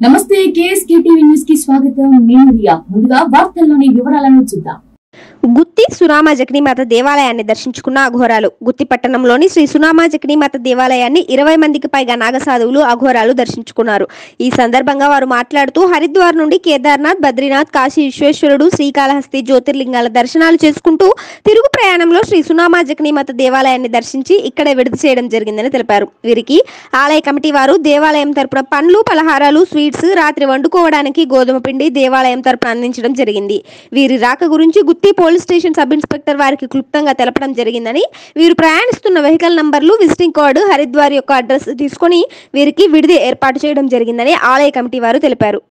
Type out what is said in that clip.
నమస్తే KSK TV news కి స్వాగతం నేను రియా ముందుగా వార్తల్లోని వివరాలను చూద్దాం గుత్తి సునామ జగనీమాత దేవాలయాన్ని దర్శించుకున్న అఘోరాలు గుత్తి పట్టణంలోని శ్రీ సునామ జగనీమాత దేవాలయాన్ని ఇరవై మందికి పైగా నాగసాధువులు అఘోరాలు దర్శించుకున్నారు ఈ సందర్భంగా వారు మాట్లాడుతూ హరిద్వార్ నుండి కేదార్నాథ్ బద్రీనాథ్ కాశీ విశ్వేశ్వరుడు శ్రీకాళహస్తి జ్యోతిర్లింగాల దర్శనాలు చేసుకుంటూ తిరుగు ప్రయాణంలో శ్రీ సునామ జగనీమాత దేవాలయాన్ని దర్శించి ఇక్కడే విడుదల చేయడం జరిగిందని తెలిపారు వీరికి ఆలయ కమిటీ వారు దేవాలయం తరపున పండ్లు పలహారాలు స్వీట్స్ రాత్రి వండుకోవడానికి గోధుమ పిండి దేవాలయం తరపున అందించడం జరిగింది వీరి రాక గురించి Gutti police station sub inspector వారికి క్లుప్తంగా తెలపడం జరిగిందని వీరు ప్రయాణిస్తున్న వెహికల్ నంబర్లు విజిటింగ్ కార్డు హరిద్వార్ యొక్క అడ్రస్ తీసుకొని వీరికి విడిది ఏర్పాటు చేయడం జరిగిందని ఆలయ కమిటీ వారు తెలిపారు